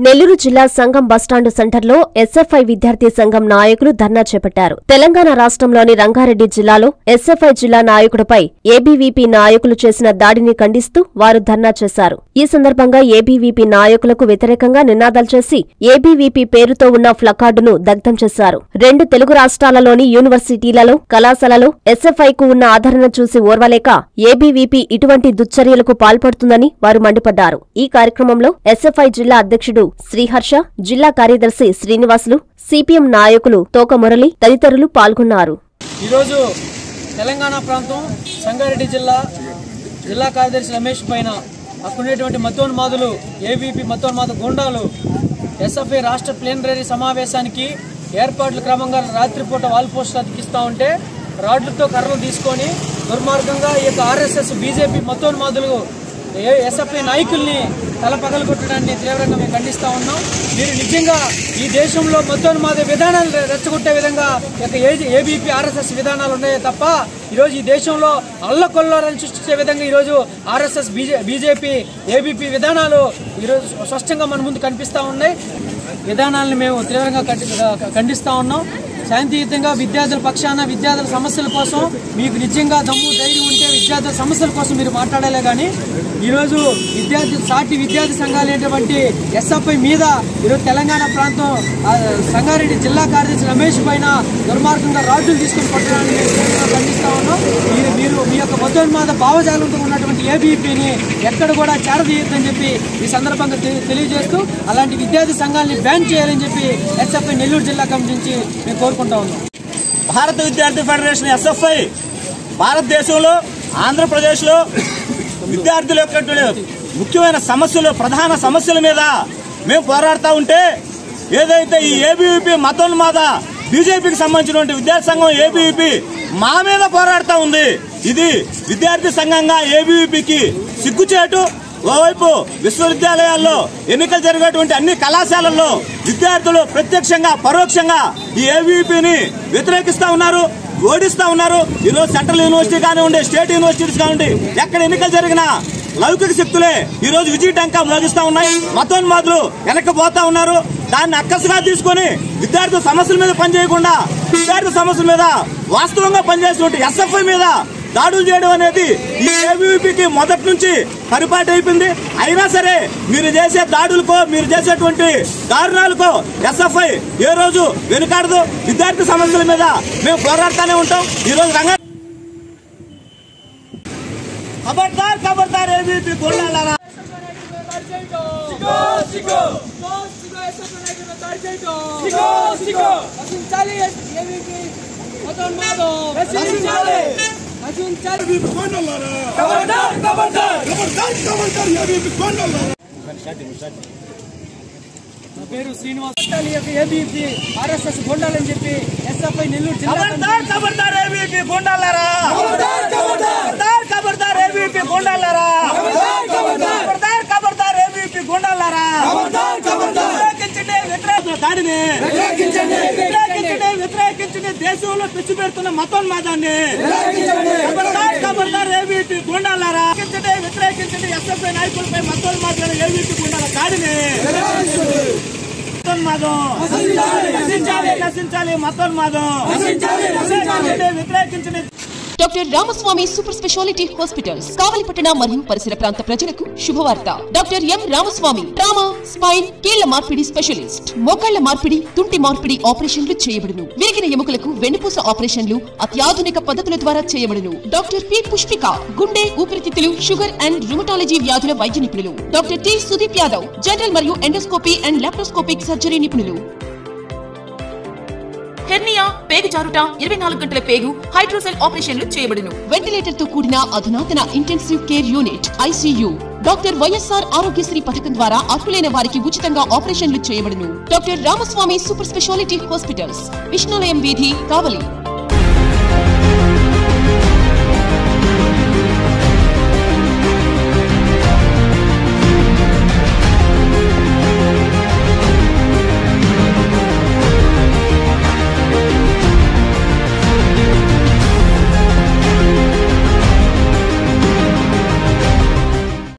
నెల్లూరు జిల్లా సంఘం బస్టాండు సెంటర్లో ఎస్ఎఫ్ఐ విద్యార్థి సంఘం నాయకులు ధర్నా చేపట్టారు తెలంగాణ రాష్ట్రంలోని రంగారెడ్డి జిల్లాలో ఎస్ఎఫ్ఐ జిల్లా నాయకుడిపై ఏబీవీపీ నాయకులు చేసిన దాడిని ఖండిస్తూ వారు ధర్నా చేశారు ఈ సందర్భంగా ఏబీవీపీ నాయకులకు వ్యతిరేకంగా నినాదాలు చేసి ఏబీవీపీ పేరుతో ఉన్న ఫ్లకార్డును దగ్ధం చేశారు రెండు తెలుగు రాష్ట్రాలలోని యూనివర్సిటీలలో కళాశాలలో ఎస్ఎఫ్ఐకు ఉన్న ఆదరణ చూసి ఓర్వలేక ఏబీవీపీ ఇటువంటి దుశ్చర్యలకు పాల్పడుతుందని వారు మండిపడ్డారు ఈ కార్యక్రమంలో ఎస్ఎఫ్ఐ జిల్లా అధ్యక్షుడు శ్రీహర్ష జిల్లా కార్యదర్శి శ్రీనివాసులు సిపిఎం నాయకులు తోక మురళి తదితరులు పాల్గొన్నారు ఈరోజు తెలంగాణ ప్రాంతం సంగారెడ్డి జిల్లా జిల్లా కార్యదర్శి రమేష్ పైన అక్కడున్నటువంటి మతోన్మాదులు ఏబీపీ మతోన్మాద గుండాలు ఎస్ఎఫ్ఐ రాష్ట్ర ప్లేనరీ సమావేశానికి ఏర్పాట్లు క్రమంగా రాత్రిపూట వాల్ పోస్టులు అతికిస్తూ ఉంటే రాడ్లతో కర్రలు తీసుకొని దుర్మార్గంగా ఈ యొక్క ఆర్ఎస్ఎస్ బీజేపీ మతోన్మాదులు ఏ ఎస్ఎఫ్ఐ నాయకుల్ని తల పగలగొట్టడాన్ని తీవ్రంగా మేము ఖండిస్తా ఉన్నాం మీరు నిజంగా ఈ దేశంలో మతోన్మాద విధానాలు రె- రెచ్చగొట్టే విధంగా ఈ యొక్క ఏ- ఏబీపీ ఆర్ఎస్ఎస్ విధానాలు ఉన్నాయే తప్ప ఈరోజు ఈ దేశంలో అల్లకొల్లారని సృష్టించే విధంగా ఈరోజు ఆర్ఎస్ఎస్ బీజే బీజేపీ ఏబీపీ విధానాలు ఈరోజు స్పష్టంగా మన ముందు కనిపిస్తూ ఉన్నాయి విధానాలను మేము తీవ్రంగా ఖండి- ఖండిస్తా ఉన్నాం శాంతియుతంగా విద్యార్థుల పక్షాన విద్యార్థుల సమస్యల కోసం మీకు నిజంగా దమ్ము ధైర్యం ఉంటే విద్యార్థుల సమస్యల కోసం మీరు మాట్లాడాలే కానీ ఈరోజు విద్యార్థి సాటి విద్యార్థి సంఘాలైనటువంటి ఎస్ఎఫ్ఐ మీద ఈరోజు తెలంగాణ ప్రాంతం ఆ, సంగారెడ్డి జిల్లా కార్యదర్శి రమేష్ పైన దుర్మార్గంగా రాడ్డులు తీసుకుని కొట్టడాన్ని మేము తీవ్రంగా ఖండిస్తా ఉన్నాం మీరు మీరు మీ యొక్క మతోన్మాద భావజాలంతో ఉన్నటువంటి ఏబీపీని ఎక్కడ కూడా చేరదీయొద్దని చెప్పి ఈ సందర్భంగా తె- తెలియజేస్తూ అలాంటి విద్యార్థి సంఘాలని బ్యాన్ చేయాలని చెప్పి ఎస్ఎఫ్ఐ నెల్లూరు జిల్లా కమిటీ నుంచి మేము కోరుకుంటా ఉన్నాం భారత విద్యార్థి ఫెడరేషన్ ఎస్ఎఫ్ఐ భారతదేశంలో ఆంధ్రప్రదేశ్లో విద్యార్థుల యొక్క ముఖ్యమైన సమస్యలు ప్రధాన సమస్యల మీద మేము పోరాడుతూ ఉంటే ఏదైతే ఈ ఏబీవీపీ మతోన్మాద బీజేపీకి సంబంధించినటువంటి విద్యార్థి సంఘం ఏబీవీపీ మా మీద పోరాడుతూ ఉంది ఇది విద్యార్థి సంఘంగా ఏబీవీపీకి సిగ్గుచేటు ఓవైపు విశ్వవిద్యాలయాల్లో ఎన్నికలు జరిగేటువంటి అన్ని కళాశాలల్లో విద్యార్థులు ప్రత్యక్షంగా పరోక్షంగా ఈ ఏవీపీని వ్యతిరేకిస్తా ఉన్నారు ఓడిస్తా ఉన్నారు ఈరోజు సెంట్రల్ యూనివర్సిటీ కానివ్వండి స్టేట్ యూనివర్సిటీస్ కానివ్వండి ఎక్కడ ఎన్నికలు జరిగినా లౌకిక శక్తులే ఈ రోజు విజయ టంకా మ్రోగిస్తా ఉన్నాయి మతోన్మాదులు వెనక్కి పోతా ఉన్నారు దాన్ని అక్కసుగా తీసుకొని విద్యార్థుల సమస్యల మీద పనిచేయకుండా విద్యార్థి సమస్యల మీద వాస్తవంగా పనిచేసినటువంటి ఎస్ఎఫ్ఐ మీద దాడులు చేయడం అనేది ఈ ఏబీవీపీకి మొదటి నుంచి పరిపాటి అయిపోయింది అయినా సరే మీరు చేసే దాడులకో మీరు చేసేటువంటి దారుణాలకో ఎస్ఎఫ్ఐ ఏ రోజు వెనుకాడదు విద్యార్థి సమస్యల మీద మేము పోరాడుతూనే ఉంటాం ఈ రోజు రంగ ఖబర్దార్ ఖబర్దార్ ఏబీపీ గొల్లారా నా పేరు శ్రీనివాస్ ఈ యొక్క ఏబీపీ ఆర్ఎస్ఎస్ గొండాలని చెప్పి ఎస్ఎఫ్ఐ నెల్లూరు జిల్లా కమిటీ ఖబర్దార్ ఖబర్దార్ ఏబీపీ గొండాలారా ఖబర్దార్ ఖబర్దార్ ఏబీపీ గొండాలారా ఖబర్దార్ ఖబర్దార్ ఏబీపీ గొండాలారా వ్యతిరేకించండి వ్యతిరేక దాడిని వ్యతిరేకించండి వ్యతిరేకించండి దేశంలో పిచ్చి పెడుతున్న మతోన్మాదాన్ని ఖబర్దార్ ఖబర్దార్ ఏబీపీ గొండాలారా వ్యతిరేకించండి వ్యతిరేకించండి ఎస్ఎఫ్ఐ నాయకులపై మతోన్మాదాన్ని ఏబీపీ గొండాల దాడిని మతోన్మాదం నశించాలి నశించాలి మతోన్మాదం నశించాలి వ్యతిరేకించండి doctor Ramaswamy super speciality hospitals కావలిపట్టణ మరియు పరిసర ప్రాంత ప్రజలకు శుభవార్త doctor M Ramaswamy trauma spine కీళ్ల మార్పిడి స్పెషలిస్ట్ మోకాళ్ల మార్పిడి తుంటి మార్పిడి ఆపరేషన్లు చేయబడును విరిగిన ఎముకలకు వెన్నుపూస ఆపరేషన్లు అత్యాధునిక పద్ధతుల ద్వారా చేయబడును డాక్టర్ పి పుష్పిక గుండె ఊపిరితిత్తులు షుగర్ అండ్ రుమటాలజీ వ్యాధుల వైద్య నిపుణులు doctor T Sudeep Yadav general మరియు ఎండోస్కోపీ అండ్ లాప్రోస్కోపిక్ సర్జరీ నిపుణులు హెర్నియా పేగు జారుట ఇరవై నాలుగు గంటల పేగు హైడ్రోసెల్ ఆపరేషన్లు చేయబడును వెంటిలేటర్ తో కూడిన అధునాతన intensive care unit ICU doctor YSR Aarogyasri పథకం ద్వారా అర్హులైన వారికి ఉచితంగా ఆపరేషన్లు చేయబడును doctor Ramaswamy super speciality hospitals Vishnulayam వీధి కావలి